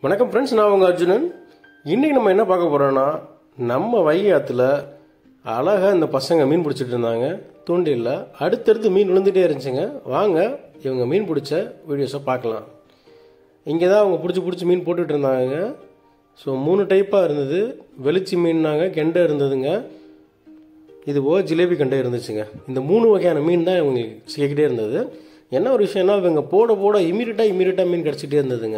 வணக்கம் ஃப்ரெண்ட்ஸ் நான் உங்கள் அர்ஜுனன் இன்றைக்கி நம்ம என்ன பார்க்க போகிறோன்னா நம்ம வைகை ஆற்றுல அழகாக இந்த பசங்க மீன் பிடிச்சிட்டு இருந்தாங்க தூண்டிலில் அடுத்தடுத்து மீன் விழுந்துகிட்டே இருந்துச்சுங்க வாங்க இவங்க மீன் பிடிச்ச வீடியோஸை பார்க்கலாம் இங்கே தான் அவங்க பிடிச்சி பிடிச்சி மீன் போட்டுட்டு இருந்தாங்க ஸோ மூணு டைப்பாக இருந்தது வெளிச்சி மீன்னாங்க கெண்டை இருந்ததுங்க இது போக ஜிலேபி கண்டை இருந்துச்சுங்க இந்த மூணு வகையான மீன் தான் இவங்க சிக்கிட்டே இருந்தது என்ன ஒரு விஷயம்னா இவங்க போட போட இமீடியட்டாக இமீடியட்டாக மீன் கிடச்சிட்டே இருந்ததுங்க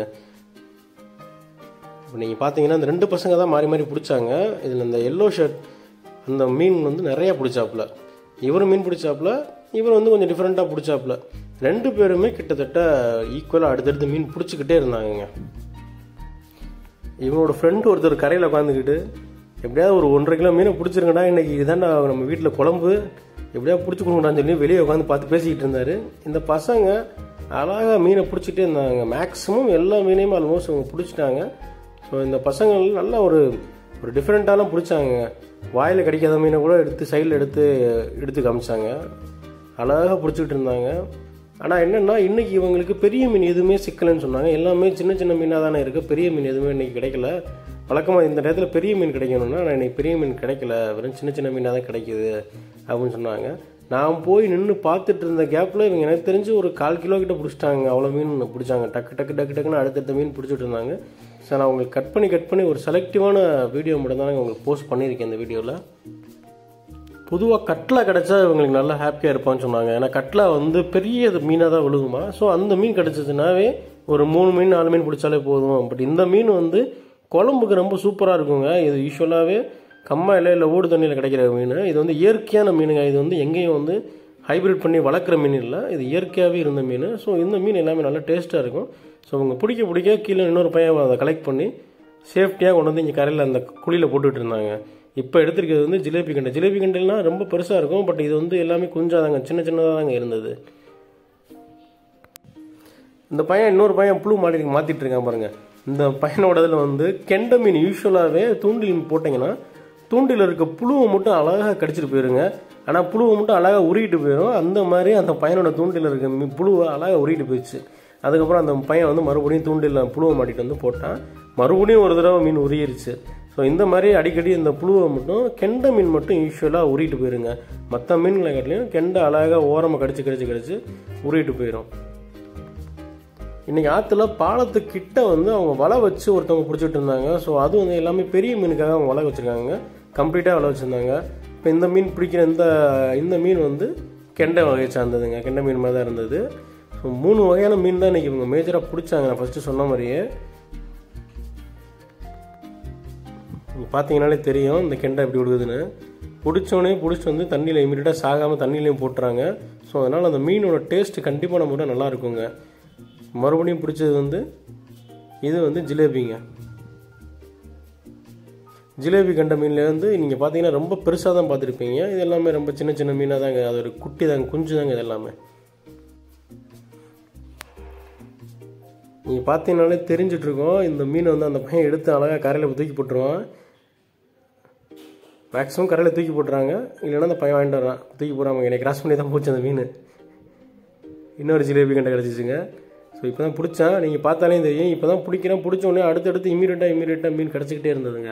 இப்போ நீங்கள் பார்த்தீங்கன்னா இந்த ரெண்டு பசங்க தான் மாறி மாறி பிடிச்சாங்க இதில் இந்த எல்லோ ஷர்ட் அந்த மீன் வந்து நிறையா பிடிச்சாப்புல இவர் மீன் பிடிச்சாப்புல இவர் வந்து கொஞ்சம் டிஃப்ரெண்ட்டாக பிடிச்சாப்புல ரெண்டு பேருமே கிட்டத்தட்ட ஈக்குவலாக அடுத்தடுத்து மீன் பிடிச்சிக்கிட்டே இருந்தாங்கங்க இவனோட ஃப்ரெண்டு ஒருத்தர் கரையில் உட்காந்துக்கிட்டு எப்படியாவது ஒரு ஒன்றரை கிலோ மீனை பிடிச்சிருங்கடா இன்னைக்கு இதாண்டா நம்ம வீட்டில் குழம்பு எப்படியாவது பிடிச்சி கொடுங்கடான்னு சொல்லி வெளியே உட்காந்து பார்த்து பேசிக்கிட்டு இருந்தார் இந்த பசங்க அழகாக மீனை பிடிச்சிட்டே இருந்தாங்க மேக்ஸிமம் எல்லா மீனையும் ஆல்மோஸ்ட் அவங்க பிடிச்சிட்டாங்க ஸோ இந்த பசங்கள் நல்ல ஒரு ஒரு டிஃப்ரெண்ட்டாலாம் பிடிச்சாங்க வாயில் கிடைக்காத மீனை கூட எடுத்து சைடில் எடுத்து எடுத்து காமிச்சாங்க அழகாக பிடிச்சிக்கிட்டு இருந்தாங்க ஆனால் என்னென்னா இன்றைக்கி இவங்களுக்கு பெரிய மீன் எதுவுமே சிக்கலைன்னு சொன்னாங்க எல்லாமே சின்ன சின்ன மீனாக தானே இருக்குது பெரிய மீன் எதுவுமே இன்றைக்கி கிடைக்கல வழக்கமாக இந்த நேரத்தில் பெரிய மீன் கிடைக்கணும்னா நான் இன்றைக்கி பெரிய மீன் கிடைக்கல வெறும் சின்ன சின்ன மீனாக தான் கிடைக்குது அப்படின்னு சொன்னாங்க நான் போய் நின்று பார்த்துட்டு இருந்த கேப்பில் இவங்க எனக்கு தெரிஞ்சு ஒரு கால் கிலோ கிட்ட பிடிச்சிட்டாங்க அவ்வளோ மீன் பிடிச்சாங்க டக்கு டக்கு டக்கு டக்குன்னு அடுத்தடுத்த மீன் பிடிச்சிட்டு இருந்தாங்க ஸோ நான் உங்களுக்கு கட் பண்ணி கட் பண்ணி ஒரு செலக்டிவான வீடியோ மட்டும் தான் உங்களுக்கு போஸ்ட் பண்ணியிருக்கேன் இந்த வீடியோவில் பொதுவாக கட்லா கிடச்சா இவங்களுக்கு நல்லா ஹாப்பியாக இருப்பான்னு சொன்னாங்க ஏன்னா கட்லா வந்து பெரிய மீனாக தான் விழுகுமா ஸோ அந்த மீன் கிடச்சிச்சுனாவே ஒரு மூணு மீன் நாலு மீன் பிடிச்சாலே போதும் பட் இந்த மீன் வந்து குழம்புக்கு ரொம்ப சூப்பராக இருக்குங்க இது யூஸ்வலாகவே கம்மாயில் இல்லை ஓடு தண்ணியில் கிடைக்கிற மீன் இது வந்து இயற்கையான மீனுங்க இது வந்து எங்கேயும் வந்து ஹைப்ரிட் பண்ணி வளர்க்குற மீன் இல்லை இது இயற்கையாகவே இருந்த மீன் ஸோ இந்த மீன் எல்லாமே நல்லா டேஸ்ட்டாக இருக்கும் ஸோ அவங்க பிடிக்க பிடிக்க கீழே இன்னொரு பையன் அதை கலெக்ட் பண்ணி சேஃப்டியாக கொண்டு வந்து இங்கே கரையில் அந்த குழியில் போட்டுட்டு இருந்தாங்க இப்போ எடுத்திருக்கிறது வந்து ஜிலேபி கண்டை ஜிலேபி கண்டைலாம் ரொம்ப பெருசாக இருக்கும் பட் இது வந்து எல்லாமே குஞ்சாதாங்க சின்ன சின்னதாக தாங்க இருந்தது இந்த பையன் இன்னொரு பையன் புழு மாடி மாற்றிட்டு இருக்கான் பாருங்க இந்த பையனோட இதில் வந்து கெண்டை மீன் யூஸ்வலாகவே தூண்டில் போட்டிங்கன்னா தூண்டில் இருக்க புழுவை மட்டும் அழகாக கடிச்சிட்டு போயிருங்க ஆனால் புழுவை மட்டும் அழகாக உருகிட்டு போயிடும் அந்த மாதிரி அந்த பையனோட தூண்டில் இருக்க மீ புழுவை அழகாக உருகிட்டு போயிடுச்சு அதுக்கப்புறம் அந்த பையன் வந்து மறுபடியும் தூண்டில் புழுவை மாட்டிட்டு வந்து போட்டான் மறுபடியும் ஒரு தடவை மீன் உருகிருச்சு ஸோ இந்த மாதிரி அடிக்கடி இந்த புழுவை மட்டும் கெண்டை மீன் மட்டும் யூஸ்வலாக உருகிட்டு போயிருங்க மற்ற மீன்களை காட்டிலையும் கெண்டை அழகாக ஓரமாக கடிச்சு கடிச்சு கடிச்சு உருகிட்டு போயிடும் இன்றைக்கி ஆற்றுல பாலத்துக்கிட்ட வந்து அவங்க வலை வச்சு ஒருத்தவங்க பிடிச்சிட்டு இருந்தாங்க ஸோ அது வந்து எல்லாமே பெரிய மீனுக்காக அவங்க வலை வச்சுருக்காங்க கம்ப்ளீட்டாக வலை வச்சுருந்தாங்க இப்போ இந்த மீன் பிடிக்கிற இந்த இந்த மீன் வந்து கெண்டை வகையை சார்ந்ததுங்க கெண்டை மீன் மாதிரி தான் இருந்தது ஸோ மூணு வகையான மீன் தான் இன்றைக்கி இவங்க மேஜராக பிடிச்சாங்க நான் ஃபஸ்ட்டு சொன்ன மாதிரியே நீங்கள் பார்த்தீங்கனாலே தெரியும் இந்த கெண்டை எப்படி விடுக்குதுன்னு பிடிச்சோடனே பிடிச்சிட்டு வந்து தண்ணியில் இமீடியட்டாக சாகாமல் தண்ணியிலையும் போட்டுறாங்க ஸோ அதனால் அந்த மீனோட டேஸ்ட் கண்டிப்பாக நம்ம கூட நல்லா இருக்குங்க மறுபடியும் பிடிச்சது வந்து இது வந்து ஜிலேபிங்க ஜிலேபி கண்ட மீனில் வந்து நீங்கள் பார்த்தீங்கன்னா ரொம்ப பெருசாக தான் பார்த்துருப்பீங்க இது எல்லாமே ரொம்ப சின்ன சின்ன மீனாக தாங்க அது ஒரு குட்டி தாங்க குஞ்சு தாங்க இது எல்லாமே நீங்கள் பார்த்தீங்கனாலே தெரிஞ்சிட்ருக்கோம் இந்த மீனை வந்து அந்த பையன் எடுத்து அழகாக கரையில் தூக்கி போட்டுருவான் மேக்ஸிமம் கரையில் தூக்கி போட்டுறாங்க இல்லைன்னா அந்த பையன் வாங்கிட்டு வரான் தூக்கி போடுறாங்க என்னை கிராஸ் பண்ணி தான் போச்சு அந்த மீன் இன்னொரு ஜிலேபி கண்டை கிடச்சிச்சுங்க ஸோ இப்போ தான் பிடிச்சான் நீங்கள் பார்த்தாலே தெரியும் இப்போ தான் பிடிக்கிறேன் பிடிச்ச உடனே அடுத்தடுத்து இமீடியட்டாக இமீடியட்டாக மீன் கிடச்சிக்கிட்டே இருந்ததுங்க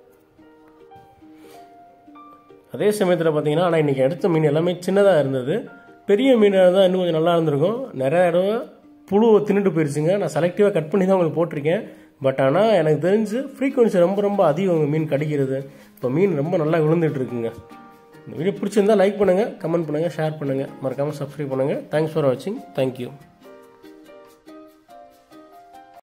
அதே சமயத்தில் பார்த்தீங்கன்னா ஆனால் இன்றைக்கி எடுத்த மீன் எல்லாமே சின்னதாக இருந்தது பெரிய மீனாக தான் இன்னும் கொஞ்சம் நல்லா இருந்திருக்கும் நிறைய இடம் புழுவை தின்னுட்டு போயிடுச்சுங்க நான் செலக்டிவாக கட் பண்ணி தான் உங்களுக்கு போட்டிருக்கேன் பட் ஆனால் எனக்கு தெரிஞ்சு ஃப்ரீக்வன்சி ரொம்ப ரொம்ப அதிகம் மீன் கடிக்கிறது இப்போ மீன் ரொம்ப நல்லா விழுந்துட்டு இருக்குங்க இந்த வீடியோ பிடிச்சிருந்தா லைக் பண்ணுங்கள் கமெண்ட் பண்ணுங்கள் ஷேர் பண்ணுங்கள் மறக்காமல் சப்ஸ்கிரைப் பண்ணுங்கள் தேங்க்ஸ் ஃபார் வாட்சிங் தேங்க்யூ